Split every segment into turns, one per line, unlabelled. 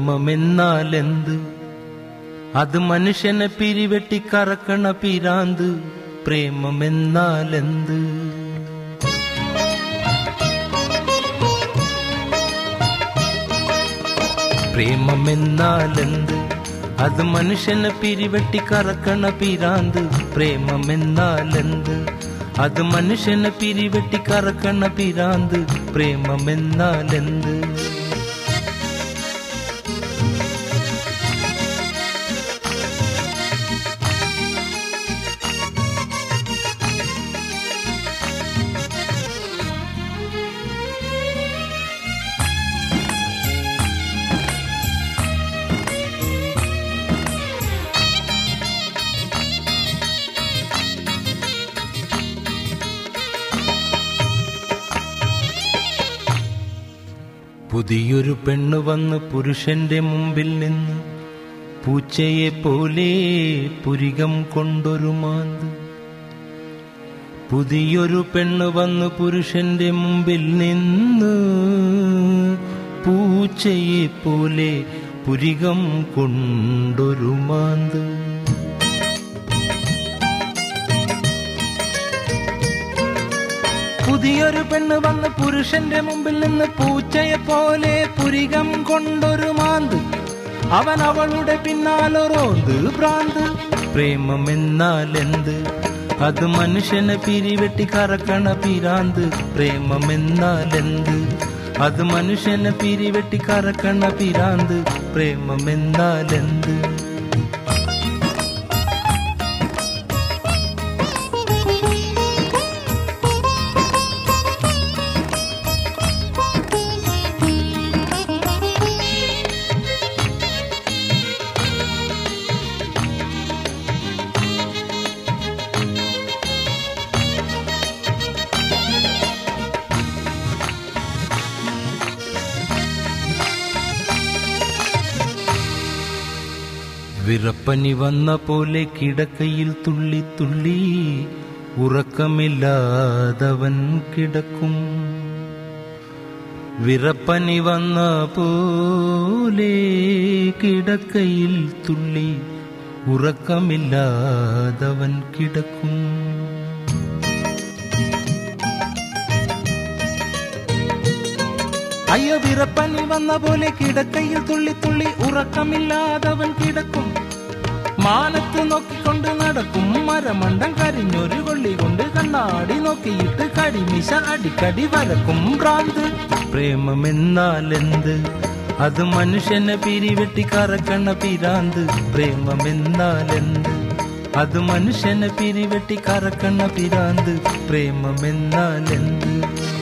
പ്രേമമെന്നാലെന്ത് അത് മനുഷ്യനെ പിരിവെട്ടി കറക്കണ പിരാന്ത് പ്രേമമെന്നാലെന്ത് പ്രേമമെന്നാലെന്ത് അത് മനുഷ്യനെ പിരിവെട്ടി കറക്കണ പിരാന്ത് പ്രേമമെന്നാലെന്ത് അത് മനുഷ്യനെ പിരിവെട്ടി കറക്കണ പിരാന്ത് പ്രേമമെന്നാലെന്ത് പുതിയൊരു പെണ്ണ് വന്ന് പുരുഷന്റെ മുമ്പിൽ നിന്ന് പൂച്ചയെ പോലെ പുരികം കൊണ്ടൊരു മാന്ത് പുതിയൊരു പെണ്ണ് വന്ന് പുരുഷന്റെ മുമ്പിൽ നിന്ന് പൂച്ചയെ പോലെ പുരികം കൊണ്ടൊരു മാന്ത് പുതിയൊരു പെണ്ണ് വന്ന് പുരുഷന്റെ മുമ്പിൽ നിന്ന് പൂച്ചയെ പോലെ പുരികം കൊണ്ടൊരു മാന്ത് അവൻ അവളുടെ പിന്നാലൊരോന്ത് ഭ്രാന്ത് പ്രേമമെന്നാലെന്ത് അത് മനുഷ്യനെ പിരിവെട്ടി കറക്കണ പിരാന്ത് പ്രേമമെന്നാലെന്ത് അത് മനുഷ്യനെ പിരിവെട്ടി കറക്കണ പിരാന്ത് പ്രേമമെന്നാലെന്ത് വിറപ്പനി വന്ന പോലെ കിടക്കയിൽ തുള്ളി തുള്ളി ഉറക്കമില്ലാതവൻ കിടക്കും വിറപ്പനി വന്ന പോലെ കിടക്കയിൽ തുള്ളി ഉറക്കമില്ലാതവൻ കിടക്കും അയ്യോ വിറപ്പനി വന്ന പോലെ കിടക്കയിൽ തുള്ളി തുള്ളി ഉറക്കമില്ലാതവൻ കിടക്കും മാനത്ത് നോക്കിക്കൊണ്ട് നടക്കും മരമണ്ടം കരിഞ്ഞൊരു കൊള്ളി കൊണ്ട് കണ്ണാടി നോക്കിയിട്ട് കടിമിശ അടിക്കടി വരക്കും ഭ്രാന്ത് പ്രേമമെന്നാലെന്ത് അത് മനുഷ്യനെ പിരിവെട്ടി കറക്കണ പിരാന്ത് പ്രേമമെന്നാലെന്ത് അത് മനുഷ്യനെ പിരിവെട്ടി കറക്കണ പിരാന്ത് പ്രേമമെന്നാലെന്ത്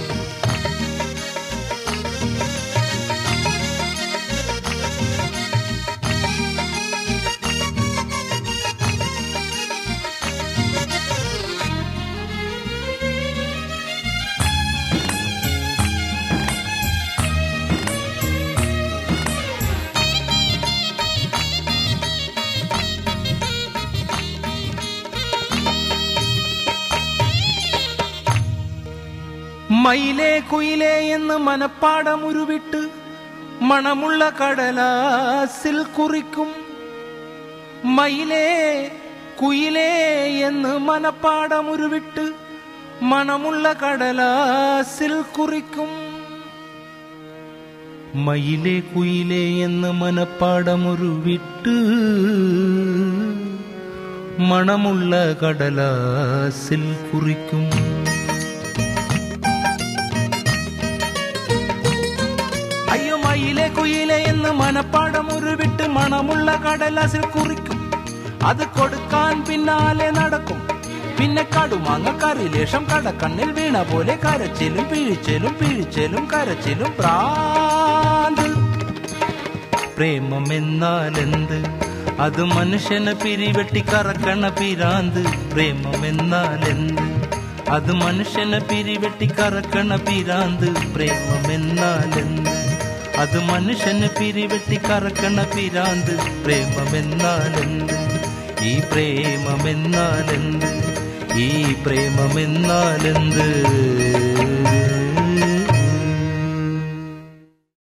മയിലേ കുയിലേ എന്ന് മനപ്പാടമുരുവിട്ട് മണമുള്ള കടലാസിൽ കുറിക്കും മയിലേ കുയിലേ എന്ന് മനപ്പാടമുരുവിട്ട് മണമുള്ള കടലാസിൽ കുറിക്കും മയിലേ കുയിലേ എന്ന് മനപ്പാടമുരുവിട്ട് മണമുള്ള കടലാസിൽ കുറിക്കും അയ്യോ മയിലെ കുയിലെ എന്ന് മനപ്പാടം ഉരുവിട്ട് മണമുള്ള കടലാസിൽ കുറിക്കും അത് കൊടുക്കാൻ പിന്നാലെ നടക്കും പിന്നെ കടുമാങ്ങ കറിലേഷം കടക്കണ്ണിൽ വീണ പോലെ കരച്ചിലും പിഴിച്ചലും പിഴിച്ചലും കരച്ചിലും പ്രാന്ത് പ്രേമമെന്നാലെന്ത് അത് മനുഷ്യനെ പിരിവെട്ടി കറക്കണ പിരാന്ത് പ്രേമമെന്നാലെന്ത് അത് മനുഷ്യനെ പിരിവെട്ടി കറക്കണ പിരാന്ത് പ്രേമമെന്നാലെന്ത് അത് മനുഷ്യനെ പിരിവെട്ടി കറക്കണ പിരാന്ത് പ്രേമമെന്നാലെന്ത് ഈ പ്രേമമെന്നാലെന്ത് ഈ പ്രേമമെന്നാലെന്ത്